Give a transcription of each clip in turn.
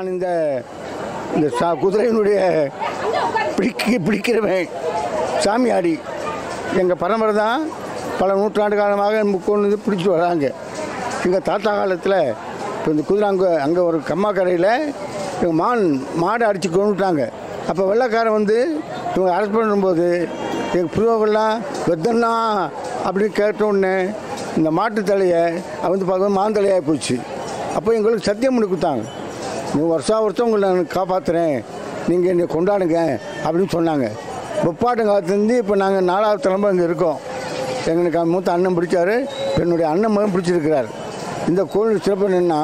நான் இந்த இந்த சா குதிரையினுடைய பிடிக்க பிடிக்கிறவன் சாமியாடி எங்கள் பரம்பரை தான் பல நூற்றாண்டு காலமாக கொண்டு வந்து பிடிச்சி வராங்க எங்கள் தாத்தா காலத்தில் இப்போ இந்த குதிரை அங்கே அங்கே ஒரு கம்மா கடையில் இவங்க மான் மாடை அடித்து கொண்டுட்டாங்க அப்போ வெள்ளைக்காரன் வந்து இவங்க அரெஸ்ட் பண்ணும்போது எங்கள் புதுவர்கள்லாம் வெத்தன்னா அப்படின்னு கேட்ட உடனே இந்த மாட்டு தலையை வந்து பார்க்கும்போது மாந்தலையாக போச்சு அப்போ எங்களுக்கு சத்தியம் பண்ணி கொடுத்தாங்க நீங்கள் வருஷா வருஷம் உங்களை நான் காப்பாற்றுறேன் நீங்கள் என்னை கொண்டாடுங்க அப்படின்னு சொன்னாங்க முப்பாட்டம் காலத்துலேருந்து இப்போ நாங்கள் நாலாவது தலைமுறை இங்கே இருக்கோம் எங்களுக்கு மூத்த அண்ணன் பிடிச்சாரு என்னுடைய அண்ணன் மகன் பிடிச்சிருக்கிறார் இந்த கோவில் சிறப்பு என்னென்னா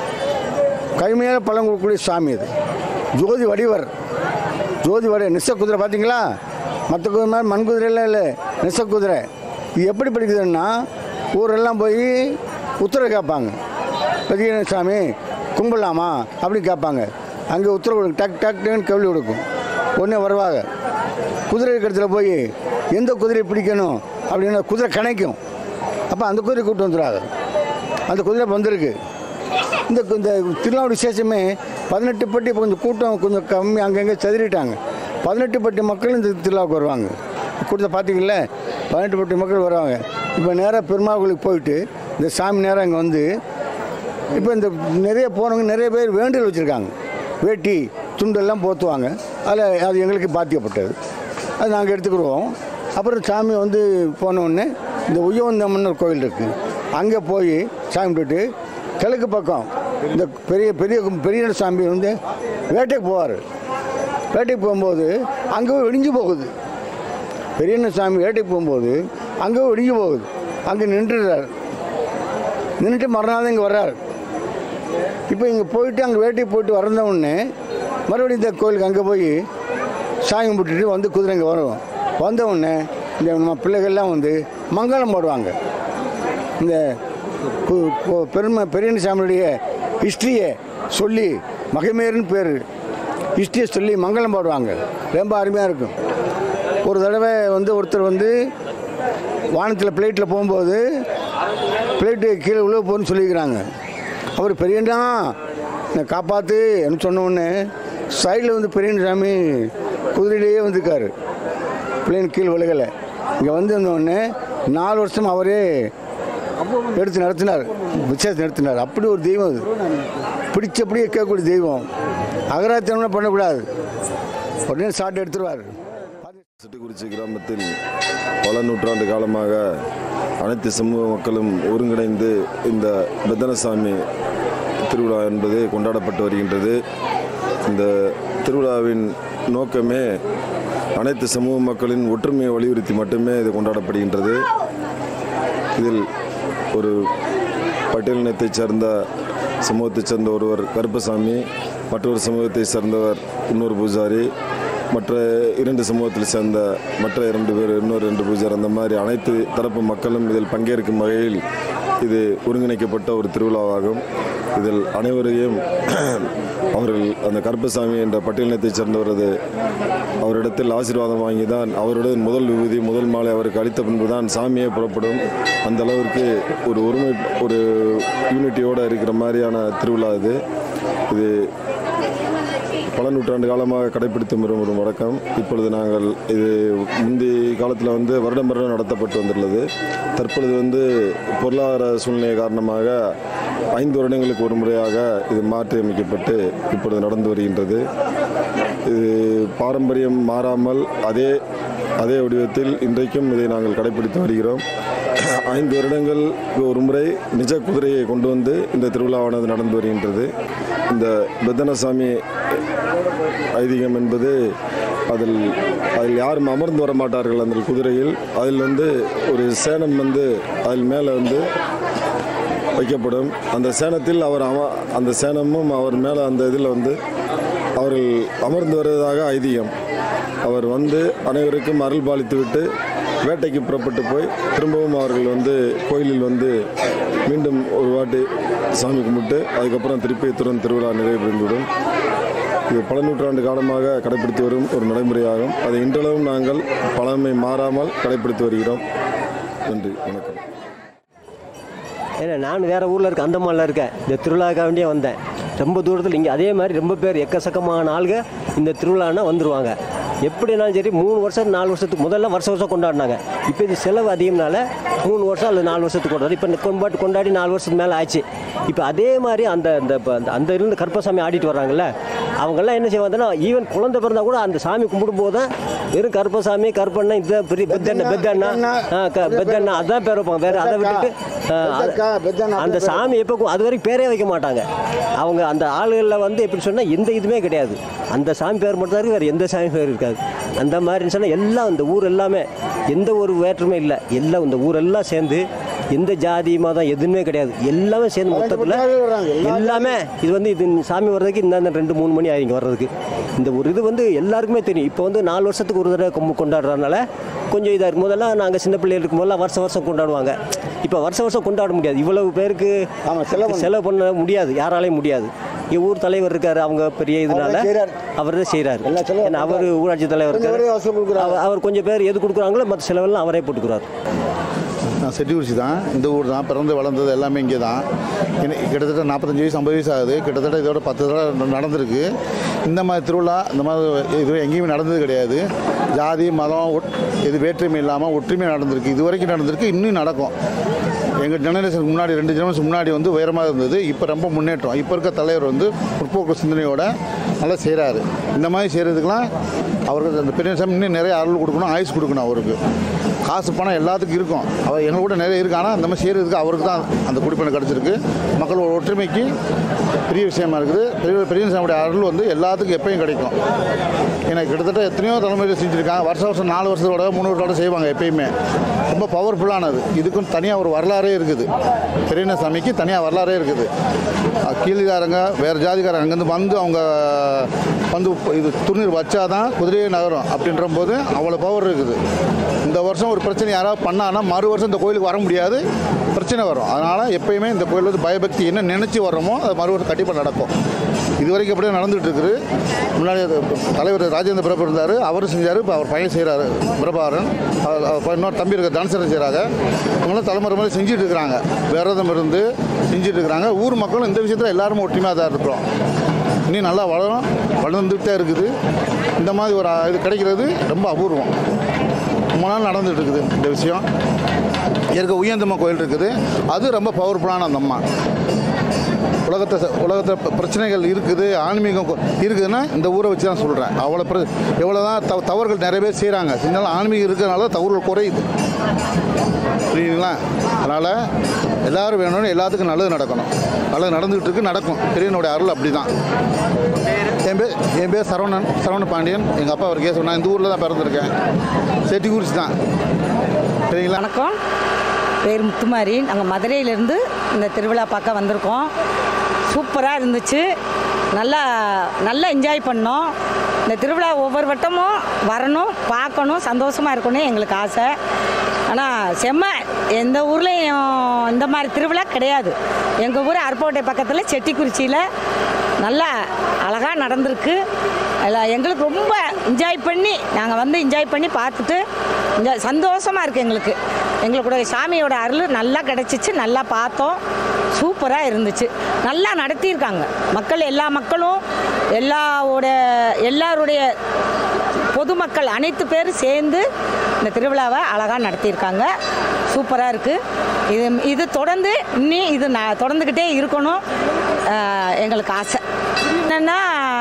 கைமையான பழம் கொடுக்கக்கூடிய சாமி அது ஜோதி வடிவர் ஜோதி வடி நிச குதிரை பார்த்தீங்களா மற்ற குதிரை மாதிரி மண் குதிரையெல்லாம் இல்லை நிச குதிரை இது எப்படி படிக்குதுன்னா ஊரெல்லாம் போய் உத்தரவு கேட்பாங்க பெரிய சாமி கும்பிடலாமா அப்படின்னு கேட்பாங்க அங்கே உத்தரவு கொடுக்கும் டக் டக் டக்குன்னு கேள்வி கொடுக்கும் உடனே வருவாங்க குதிரை இருக்கிறதுல போய் எந்த குதிரையை பிடிக்கணும் அப்படின்னா குதிரை கணைக்கும் அப்போ அந்த குதிரை கூப்பிட்டு வந்துடுவாங்க அந்த குதிரை வந்திருக்கு இந்த இந்த திருநாள் விசேஷமே பதினெட்டு பட்டி இப்போ கொஞ்சம் கூட்டம் கொஞ்சம் கம்மி அங்கங்கே செதறிட்டாங்க பதினெட்டு பட்டி மக்கள் இந்த திருவிழாவுக்கு வருவாங்க கூட்டத்தை பார்த்தீங்களா பதினெட்டு பட்டி மக்கள் வருவாங்க இப்போ நேராக பெருமாள் கோயிலுக்கு போயிட்டு இந்த சாமி நேரம் இங்கே வந்து இப்போ இந்த நிறைய போனவங்க நிறைய பேர் வேண்டுதல் வச்சுருக்காங்க வேட்டி துண்டெல்லாம் போத்துவாங்க அதில் அது எங்களுக்கு பாத்தியப்பட்டது அது நாங்கள் எடுத்துக்கிடுவோம் அப்புறம் சாமி வந்து போன உடனே இந்த உயவந்தம்மன் ஒரு கோயில் இருக்குது அங்கே போய் சாமி போயிட்டு கிழக்கு பக்கம் இந்த பெரிய பெரிய பெரிய சாமி வந்து வேட்டைக்கு போவார் வேட்டைக்கு போகும்போது அங்கே போய் இடிஞ்சு போகுது பெரியண்ண சாமி வேட்டைக்கு போகும்போது அங்கே போய் இடிஞ்சு போகுது அங்கே நின்றுடுறாரு நின்றுட்டு மறுநாள் தான் இங்கே வர்றாரு இப்போ இங்கே போயிட்டு அங்கே வேட்டைக்கு போயிட்டு வந்த உடனே மறுபடியும் இந்த கோயிலுக்கு அங்கே போய் சாமி கும்பிட்டுட்டு வந்து குதிரை இங்கே வரும் வந்த உடனே இந்த நம்ம பிள்ளைகள்லாம் வந்து மங்களம் போடுவாங்க இந்த கு- கு- பெருமை பெரியண்ண சாமியுடைய ஹிஸ்ட்ரியை சொல்லி மகைமேருன்னு பேர் ஹிஸ்ட்ரியை சொல்லி மங்களம் போடுவாங்க ரொம்ப அருமையாக இருக்கும் ஒரு தடவை வந்து ஒருத்தர் வந்து வானத்தில் பிளேட்டில் போகும்போது பிளேட்டு கீழே உள்ள போகணும்னு சொல்லியிருக்கிறாங்க அவர் பெரியண்டா என்னை காப்பாற்று சொன்ன உடனே சைடில் வந்து பெரியன் சாமி குதிரையிலேயே வந்திருக்காரு பிளேன் கீழே விழுகலை இங்கே வந்து இருந்த உடனே நாலு வருஷம் அவரே எடுத்து நடத்தினார் விசேஷம் நடத்தினார் அப்படி ஒரு தெய்வம் அது பிடிச்சபடியே கேட்கக்கூடிய தெய்வம் அகராத்தியம்லாம் பண்ணக்கூடாது உடனே சாட்டு எடுத்துருவார் சிட்டுக்குறிச்சி கிராமத்தில் பல நூற்றாண்டு காலமாக அனைத்து சமூக மக்களும் ஒருங்கிணைந்து இந்த பெத்தனசாமி திருவிழா என்பது கொண்டாடப்பட்டு வருகின்றது இந்த திருவிழாவின் நோக்கமே அனைத்து சமூக மக்களின் ஒற்றுமையை வலியுறுத்தி மட்டுமே இது கொண்டாடப்படுகின்றது இதில் ஒரு பட்டியலினத்தைச் சேர்ந்த சமூகத்தைச் சேர்ந்த ஒருவர் கருப்பசாமி மற்றொரு சமூகத்தைச் சேர்ந்தவர் இன்னொரு பூஜாரி மற்ற இரண்டு சமூகத்தில் சேர்ந்த மற்ற இரண்டு பேர் இன்னொரு ரெண்டு பூஜாரி அந்த மாதிரி அனைத்து தரப்பு மக்களும் இதில் பங்கேற்கும் வகையில் இது ஒருங்கிணைக்கப்பட்ட ஒரு திருவிழாவாகும் இதில் அனைவரையும் அவர்கள் அந்த கருப்பசாமி என்ற பட்டியலினத்தைச் சேர்ந்தவரது அவரிடத்தில் ஆசீர்வாதம் வாங்கி தான் அவருடைய முதல் விபூதி முதல் மாலை அவருக்கு அளித்த பின்பு தான் சாமியே புறப்படும் அந்த அளவிற்கு ஒரு ஒருமை ஒரு யூனிட்டியோடு இருக்கிற மாதிரியான திருவிழா இது இது பல நூற்றாண்டு காலமாக கடைபிடித்து வரும் ஒரு வழக்கம் இப்பொழுது நாங்கள் இது முந்தைய காலத்தில் வந்து வருடம் வருடம் நடத்தப்பட்டு வந்துள்ளது தற்பொழுது வந்து பொருளாதார சூழ்நிலை காரணமாக ஐந்து வருடங்களுக்கு ஒரு முறையாக இது மாற்றி அமைக்கப்பட்டு இப்பொழுது நடந்து வருகின்றது இது பாரம்பரியம் மாறாமல் அதே அதே வடிவத்தில் இன்றைக்கும் இதை நாங்கள் கடைபிடித்து வருகிறோம் ஐந்து வருடங்களுக்கு ஒரு முறை நிஜ குதிரையை கொண்டு வந்து இந்த திருவிழாவானது நடந்து வருகின்றது இந்த பெத்தனசாமி ஐதீகம் என்பது அதில் அதில் யாரும் அமர்ந்து வர மாட்டார்கள் அந்த குதிரையில் அதில் வந்து ஒரு சேனம் வந்து அதில் மேலே வந்து வைக்கப்படும் அந்த சேனத்தில் அவர் அம அந்த சேனமும் அவர் மேலே அந்த இதில் வந்து அவர்கள் அமர்ந்து வருவதாக ஐதீகம் அவர் வந்து அனைவருக்கும் அருள் பாலித்துவிட்டு வேட்டைக்கு புறப்பட்டு போய் திரும்பவும் அவர்கள் வந்து கோயிலில் வந்து மீண்டும் ஒரு வாட்டி சாமி கும்பிட்டு அதுக்கப்புறம் திருப்பி துறன் திருவிழா நிறைவேறிவிடும் இது பல நூற்றாண்டு காலமாக கடைபிடித்து வரும் ஒரு நடைமுறையாகும் அதை இன்றளவும் நாங்கள் பழமை மாறாமல் கடைபிடித்து வருகிறோம் நன்றி வணக்கம் ஏன்னா நான் வேறு ஊரில் இருக்க அந்தமானில் இருக்கேன் இந்த திருவிழாக்காக வேண்டியே வந்தேன் ரொம்ப தூரத்தில் இங்கே அதே மாதிரி ரொம்ப பேர் எக்கச்சக்கமான ஆளுங்க இந்த திருவிழான்னா வந்துருவாங்க எப்படினாலும் சரி மூணு வருஷம் நாலு வருஷத்துக்கு முதல்ல வருஷம் வருஷம் கொண்டாடினாங்க இப்போ இது செலவு அதிகம்னால மூணு வருஷம் அல்லது நாலு வருஷத்துக்கு கொண்டாடி இப்போ கொண்டாடி கொண்டாடி நாலு வருஷத்துக்கு மேலே ஆச்சு இப்போ அதே மாதிரி அந்த அந்த இப்ப அந்த- அந்த இருந்து கருப்பசாமி ஆடிட்டு வர்றாங்கல்ல அவங்கெல்லாம் என்ன செய்வாங்கன்னா ஈவன் குழந்தை பிறந்தா கூட அந்த சாமி கும்பிடும் போது தான் வெறும் கருப்பசாமி கருப்பண்ணா இதுதான் பெரிய பெத்தண்ணா பெத்தண்ணா ஆ, க- பெத்தண்ணா அதான் பேர் வைப்பாங்க வேற அதை விட்டுட்டு ஆ, அது- பெத்தக்கா, பெத்தண்ணா, அந்த சாமி எப்போ கு- அது வரைக்கும் பேரே வைக்க மாட்டாங்க அவங்க அந்த ஆளுகளில் வந்து எப்படி சொன்னால் எந்த இதுவுமே கிடையாது அந்த சாமி பேர் மட்டும் தான் இருக்கு வேறு எந்த சாமி பேர் இருக்காது அந்த மாதிரி சொன்னால் எல்லாம் இந்த ஊர் எல்லாமே எந்த ஒரு வேற்றுமே இல்லை எல்லாம் இந்த ஊரெல்லாம் சேர்ந்து எந்த ஜாதி மதம் எதுவுமே கிடையாது எல்லாமே சேர்ந்து மொத்தத்தில் வர்றாங்க. எல்லா எல்லாமே இது வந்து இது சாமி வர்றதுக்கு இந்த ரெண்டு மூணு மணி ஆகிங்க வர்றதுக்கு இந்த ஒரு இது வந்து எல்லாருக்குமே தெரியும் இப்போ வந்து நாலு வருஷத்துக்கு ஒரு தடவை கொம்பு கொண்டாடுறதுனால கொஞ்சம் இதாக இருக்கும் போதெல்லாம் நாங்கள் சின்ன பிள்ளைகள் இருக்கும் போதெல்லாம் வருஷம் வருஷம் கொண்டாடுவாங்க இப்போ வருஷம் வருஷம் கொண்டாட முடியாது இவ்வளவு பேருக்கு ஆமா, செலவு பண்ண- செலவு பண்ண முடியாது யாராலையும் முடியாது இங்க ஊர் தலைவர் இருக்காரு அவங்க பெரிய இதனால அவர்தான் செய்றாரு. அவர் தான் செய்கிறாரு எல்லா செலவும் ஏன்னா அவர் ஊராட்சி தலைவர் கொஞ்சம் இருக்காரு பேர் வசூல் கொடுக்குறாங்க. அவர் அவர் கொஞ்சம் பேர் எது கொடுக்குறாங்களோ மற்ற செலவெல்லாம் அவரே போட்டுக்கிறார் நான் செட்டிக்குறிச்சி தான் இந்த ஊர் தான் பிறந்து வளர்ந்தது எல்லாமே இங்கே தான் எனக்கு கிட்டத்தட்ட நாற்பத்தஞ்சு வயசு ஐம்பது வயசு ஆகுது கிட்டத்தட்ட இதோட பத்து தடவை நடந்திருக்கு இந்த மாதிரி திருவிழா இந்த மாதிரி இது எங்கேயுமே நடந்தது கிடையாது ஜாதி மதம் ஒட்- இது வேற்றுமை இல்லாமல் ஒற்றுமை நடந்திருக்கு இது வரைக்கும் நடந்திருக்கு இன்னும் நடக்கும் எங்கள் ஜெனரேஷனுக்கு முன்னாடி ரெண்டு ஜெனரேஷன் முன்னாடி வந்து உயரமாக இருந்தது இப்போ ரொம்ப முன்னேற்றம் இப்போ இருக்க தலைவர் வந்து முற்போக்கு சிந்தனையோட நல்லா செய்கிறாரு இந்த மாதிரி செய்கிறதுக்கெலாம் அவருக்கு அந்த பெரியசாமி இன்னும் நிறைய அருள் கொடுக்கணும் ஆயுஸ் கொடுக்கணும் அவருக்கு காசு பணம் எல்லாத்துக்கும் இருக்கும் அவர் எங்க கூட நிறைய இருக்கு ஆனால் அந்த மாதிரி செய்கிறதுக்கு அவருக்கு தான் அந்த குடிப்பணம் கிடச்சிருக்கு மக்களோட ஒற்றுமைக்கு பெரிய விஷயமா இருக்குது பெரிய பெரியசாமியோட அருள் வந்து எல்லாத்துக்கும் எப்பயும் கிடைக்கும் எனக்கு கிட்டத்தட்ட எத்தனையோ தலைமுறை செஞ்சுருக்காங்க வருஷம் வருஷம் நாலு வருஷத்தோட மூணு வருஷத்தோட செய்வாங்க எப்பயுமே ரொம்ப பவர்ஃபுல்லானது இதுக்கும் தனியாக ஒரு வரலாறே இருக்குது பெரியசாமிக்கு தனியாக வரலாறே இருக்குது அஹ் கீழ்காரங்க வேறு ஜாதிக்காரங்க அங்கேருந்து வந்து அவங்க வந்து இது துணிர் வச்சாதான் குதிரையே நகரும் அப்படின்ற போது அவ்வளோ பவர் இருக்குது இந்த வருஷம் ஒரு பிரச்சனை யாராவது பண்ணான்னா மறு வருஷம் இந்த கோயிலுக்கு வர முடியாது பிரச்சனை வரும் அதனால் எப்பயுமே இந்த கோயில் வந்து பயபக்தி என்ன நினச்சி வர்றோமோ அது மறு வருஷம் கண்டிப்பாக நடக்கும் இது வரைக்கும் அப்படியே நடந்துகிட்டு இருக்குது முன்னாடி அது தலைவர் ராஜேந்திர பிரபு இருந்தார் அவரும் செஞ்சார் இப்போ அவர் பையன் செய்கிறாரு பிரபாகரன் அவர் அவர் இன்னொரு தம்பி இருக்க தனுசரன் செய்கிறாங்க இவங்களாம் தலைமுறை மாதிரி செஞ்சுட்டு இருக்கிறாங்க விரதம் இருந்து செஞ்சுட்டு இருக்கிறாங்க ஊர் மக்களும் இந்த விஷயத்தில் எல்லாரும் ஒற்றுமையாக தான் இருக்கிறோம் இன்னும் நல்லா வளரும் வளர்ந்துகிட்டே இருக்குது இந்த மாதிரி ஒரு இது கிடைக்கிறது ரொம்ப அபூர்வம் ரொம்ப நாள் நடந்துட்டு இருக்குது இந்த விஷயம் இருக்க உயர்ந்தம்மா கோயில் இருக்குது அது ரொம்ப பவர்ஃபுல்லான அந்த அம்மா உலகத்தை ச- உலகத்தில் ப- பிரச்சனைகள் இருக்குது ஆன்மீகம் கொ- இருக்குதுன்னா இந்த ஊரை வச்சு தான் சொல்கிறேன் அவ்வளோ பிர எவ்வளோ தான் தவ தவறுகள் நிறைய பேர் செய்கிறாங்க செஞ்சாலும் ஆன்மீகம் இருக்கிறனால தவறுகள் குறையுது புரியுதுங்களா அதனால் எல்லாரும் வேணும்னு எல்லாத்துக்கும் நல்லது நடக்கணும் நல்லது நடந்துகிட்டு இருக்கு நடக்கும் பெரியனுடைய அருள் அப்படி தான் என் பேர் என் பேர் சரவணன் சரவண பாண்டியன் எங்கள் அப்பா அவர் கேஸ் நான் இந்த ஊரில் தான் பிறந்திருக்கேன் செட்டிக்குறிச்சி தான் சரிங்களா வணக்கம் பேர் முத்துமாரி நாங்கள் மதுரையிலேருந்து இந்த திருவிழா பார்க்க வந்திருக்கோம் சூப்பராக இருந்துச்சு நல்லா நல்லா என்ஜாய் பண்ணோம் இந்த திருவிழா ஒவ்வொரு வட்டமும் வரணும் பார்க்கணும் சந்தோஷமாக இருக்கணும் எங்களுக்கு ஆசை ஆனால் செம்ம எந்த ஊர்லேயும் இந்த மாதிரி திருவிழா கிடையாது எங்கள் ஊர் அருப்போட்டை பக்கத்தில் செட்டிக்குறிச்சியில் நல்லா அழகாக நடந்திருக்கு எல்லாம் எங்களுக்கு ரொம்ப என்ஜாய் பண்ணி நாங்கள் வந்து என்ஜாய் பண்ணி பார்த்துட்டு இந்த சந்தோஷமாக இருக்குது எங்களுக்கு எங்களுடைய சாமியோட அருள் நல்லா கிடச்சிச்சு நல்லா பார்த்தோம் சூப்பராக இருந்துச்சு நல்லா நடத்தியிருக்காங்க மக்கள் எல்லா மக்களும் எல்லாவோட எல்லாருடைய பொதுமக்கள் அனைத்து பேரும் சேர்ந்து இந்த திருவிழாவை அழகாக நடத்தியிருக்காங்க சூப்பராக இருக்குது இது இது தொடர்ந்து இன்னி இது நான் தொடர்ந்துக்கிட்டே இருக்கணும் ஆஹ் எங்களுக்கு ஆசை என்னென்னா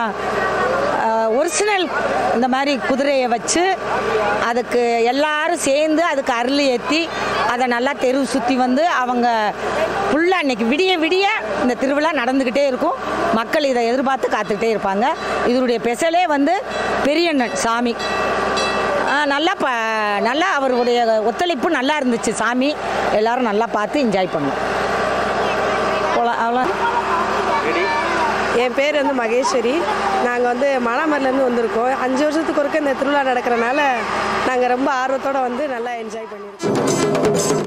ஒரிஜினல் இந்த மாதிரி குதிரையை வச்சு அதுக்கு எல்லாரும் சேர்ந்து அதுக்கு அருள் ஏற்றி அதை நல்லா தெரு சுற்றி வந்து அவங்க ஃபுல்லாக இன்னைக்கு விடிய விடிய இந்த திருவிழா நடந்துக்கிட்டே இருக்கும் மக்கள் இதை எதிர்பார்த்து காத்துக்கிட்டே இருப்பாங்க இதனுடைய பெசலே வந்து பெரியண்ணன் சாமி ஆ, நல்லா ப நல்லா அவருடைய ஒத்துழைப்பு நல்லா இருந்துச்சு சாமி எல்லாரும் நல்லா பார்த்து என்ஜாய் பண்ணோம் போலாம் அவ்வளோ என் பேர் வந்து மகேஸ்வரி நாங்கள் வந்து மானாமரிலேருந்து வந்திருக்கோம் அஞ்சு வருஷத்துக்கு ஒருக்க இந்த திருவிழா நடக்கிறனால நாங்கள் ரொம்ப ஆர்வத்தோடு வந்து நல்லா என்ஜாய் பண்ணியிருக்கோம்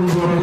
Thank you.